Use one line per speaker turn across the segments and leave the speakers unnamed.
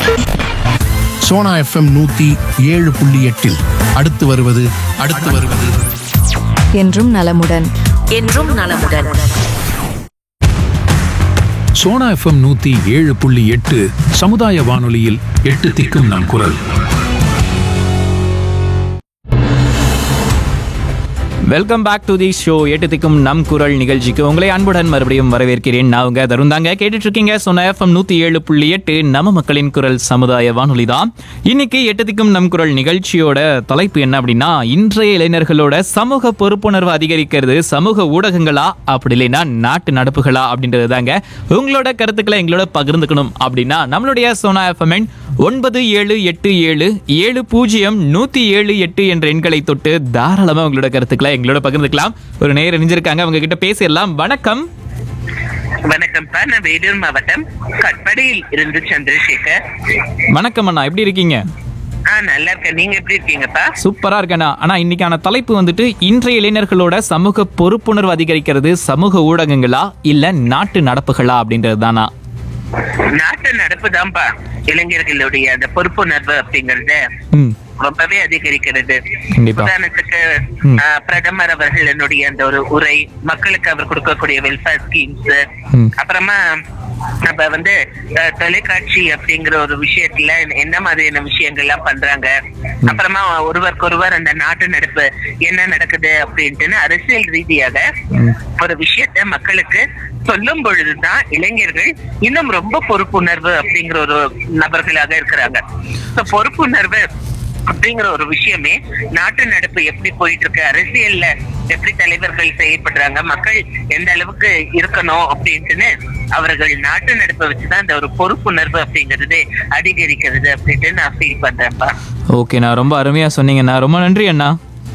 Sona FM நூத்தி ஏழு புள்ளி எட்டில் அடுத்து வருவது அடுத்து வருவது
என்றும் நலமுடன்
என்றும் நலமுடன்
சோனா எஃப்எம் நூத்தி ஏழு புள்ளி எட்டு சமுதாய வானொலியில் எட்டு திக்கும் நம் குரல்
welcome back to the show எட்டு திக்கும் நம் குரல் நிகழ்ச்சிக்கு உங்களை அன்புடன் மறுபடியும் வரவேற்கிறேன் நான் உங்க தருந்தாங்க கேட்டுட்டு இருக்கீங்க சொன்ன எஃப்எம் நூத்தி ஏழு புள்ளி எட்டு நம்ம மக்களின் குரல் சமுதாய வானொலி தான் இன்னைக்கு எட்டு திக்கும் நம் குரல் நிகழ்ச்சியோட தலைப்பு என்ன அப்படின்னா இன்றைய இளைஞர்களோட சமூக பொறுப்புணர்வு அதிகரிக்கிறது சமூக ஊடகங்களா அப்படி இல்லைன்னா நாட்டு நடப்புகளா அப்படின்றது தாங்க உங்களோட கருத்துக்களை எங்களோட பகிர்ந்துக்கணும் அப்படின்னா நம்மளுடைய சோனா எஃப்எம் ஒன்பது ஏழு எட்டு ஏழு ஏழு பூஜ்ஜியம் நூத்தி ஏழு எட்டு என்ற எண்களை தொட்டு தாராளமா உங்களோட கருத்துக்களை எங்களோட பகிர்ந்துக்கலாம் ஒரு நேரம் இணைஞ்சிருக்காங்க அவங்க கிட்ட பேசிடலாம் வணக்கம்
வணக்கம் பா நான் வேலூர் மாவட்டம் கட்படியில் இருந்து சந்திரசேகர்
வணக்கம் அண்ணா எப்படி இருக்கீங்க
ஆ நல்லா இருக்கேன் நீங்க எப்படி இருக்கீங்கப்பா
சூப்பரா இருக்கேண்ணா ஆனா இன்னைக்கான தலைப்பு வந்துட்டு இன்றைய இளைஞர்களோட சமூக பொறுப்புணர்வு அதிகரிக்கிறது சமூக ஊடகங்களா இல்ல நாட்டு நடப்புகளா அப்படின்றது தானா
நாட்டு நடப்பு தான்ப்பா இளைஞர்களுடைய அந்த பொறுப்புணர்வு அப்படிங்கறது
ம்
ரொம்பவே அதிகரிக்கிறது
கண்டிப்பா.
உதாரணத்துக்கு
ம்.
ஆ, பிரதமர் அவர்களுடைய அந்த ஒரு உரை மக்களுக்கு அவர் கொடுக்கக்கூடிய வெல்ஃபேர் ஸ்கீம்ஸ்
ம்.
அப்புறமா நம்ம வந்து அஹ், தொலைக்காட்சி அப்படிங்கிற ஒரு விஷயத்துல என்ன மாதிரியான விஷயங்கள்லாம் பண்றாங்க அப்புறமா ஒருவருக்கொருவர் அந்த நாட்டு நடப்பு என்ன நடக்குது அப்படின்ட்டுன்னு அரசியல் ரீதியாக ஒரு விஷயத்த மக்களுக்கு சொல்லும் பொழுதுதான் இளைஞர்கள் இன்னும் ரொம்ப பொறுப்புணர்வு அப்படிங்கிற ஒரு நபர்களாக இருக்கிறாங்க So, பொறுப்புணர்வு அப்படிங்கிற ஒரு விஷயமே நாட்டு நடப்பு எப்படி போயிட்டு இருக்கு அரசியல்ல எப்படி தலைவர்கள் செயல்படுறாங்க மக்கள் எந்த அளவுக்கு இருக்கணும் அப்படின்ட்டுன்னு அவர்கள் நாட்டு நடப்பை வச்சுதான் இந்த ஒரு பொறுப்புணர்வு அப்படிங்கிறது அதிகரிக்கிறது அப்படின்ட்டு நான் ஃபீல் பண்றேன்ப்பா
ஓகேண்ணா ரொம்ப அருமையா சொன்னீங்கண்ணா ரொம்ப நன்றி அண்ணா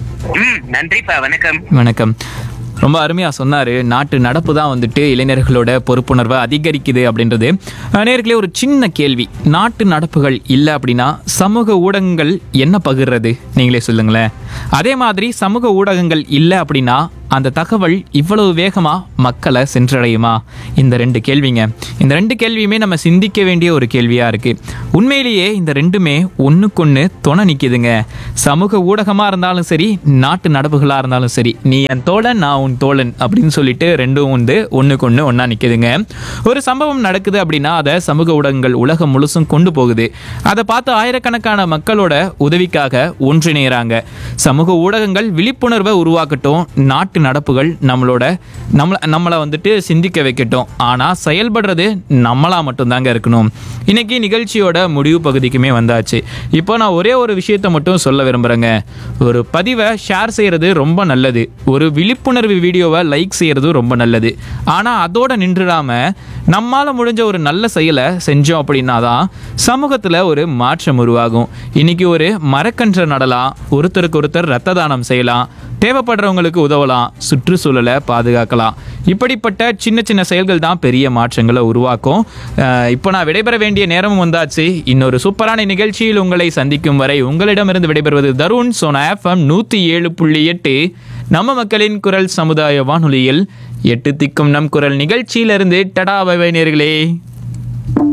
ம் நன்றிப்பா வணக்கம்
வணக்கம் ரொம்ப அருமையாக சொன்னார் நாட்டு நடப்பு தான் வந்துட்டு இளைஞர்களோட பொறுப்புணர்வை அதிகரிக்குது அப்படின்றது அஹ் நேயர்களே ஒரு சின்ன கேள்வி நாட்டு நடப்புகள் இல்லை அப்படின்னா சமூக ஊடகங்கள் என்ன பகிர்றது நீங்களே சொல்லுங்களேன் அதே மாதிரி சமூக ஊடகங்கள் இல்லை அப்படின்னா அந்த தகவல் இவ்வளவு வேகமா மக்களை சென்றடையுமா இந்த ரெண்டு கேள்விங்க இந்த ரெண்டு கேள்வியுமே நம்ம சிந்திக்க வேண்டிய ஒரு கேள்வியா இருக்கு உண்மையிலேயே இந்த ரெண்டுமே ஒண்ணுக்கொண்ணு துணை நிக்குதுங்க சமூக ஊடகமா இருந்தாலும் சரி நாட்டு நடப்புகளா இருந்தாலும் சரி நீ என் தோழன் நான் உன் தோழன் அப்படின்னு சொல்லிட்டு ரெண்டும் வந்து ஒண்ணுக்கொண்ணு ஒண்ணா நிக்குதுங்க ஒரு சம்பவம் நடக்குது அப்படின்னா அதை சமூக ஊடகங்கள் உலகம் முழுசும் கொண்டு போகுது அதை பார்த்து ஆயிரக்கணக்கான மக்களோட உதவிக்காக ஒன்றிணைகிறாங்க சமூக ஊடகங்கள் விழிப்புணர்வை உருவாக்கட்டும் நாட்டு நடப்புகள் நம்மளோட நம்மள நம்மளை வந்துட்டு சிந்திக்க வைக்கட்டும் ஆனால் செயல்படுறது நம்மளா மட்டும்தாங்க இருக்கணும் இன்னைக்கு நிகழ்ச்சியோட முடிவு பகுதிக்குமே வந்தாச்சு இப்போ நான் ஒரே ஒரு விஷயத்தை மட்டும் சொல்ல விரும்புகிறேங்க ஒரு பதிவை ஷேர் செய்கிறது ரொம்ப நல்லது ஒரு விழிப்புணர்வு வீடியோவை லைக் செய்கிறது ரொம்ப நல்லது ஆனால் அதோட நின்றுடாம நம்மால் முடிஞ்ச ஒரு நல்ல செயலை செஞ்சோம் அப்படின்னா தான் சமூகத்தில் ஒரு மாற்றம் உருவாகும் இன்னைக்கு ஒரு மரக்கன்று நடலாம் ஒருத்தருக்கு ஒருத்தர் ரத்த தானம் செய்யலாம் தேவைப்படுறவங்களுக்கு உதவலாம் சுற்றுச்சூழலை பாதுகாக்கலாம் இப்படிப்பட்ட சின்ன சின்ன செயல்கள் தான் பெரிய மாற்றங்களை உருவாக்கும் அஹ் இப்போ நான் விடைபெற வேண்டிய நேரமும் வந்தாச்சு இன்னொரு சூப்பரான நிகழ்ச்சியில் உங்களை சந்திக்கும் வரை உங்களிடமிருந்து விடைபெறுவது தருண் சோனா எஃப்எம் நூற்றி ஏழு புள்ளி எட்டு நம்ம மக்களின் குரல் சமுதாய வானொலியில் எட்டு திக்கும் நம் குரல் நிகழ்ச்சியிலிருந்து டடா பை நேர்களே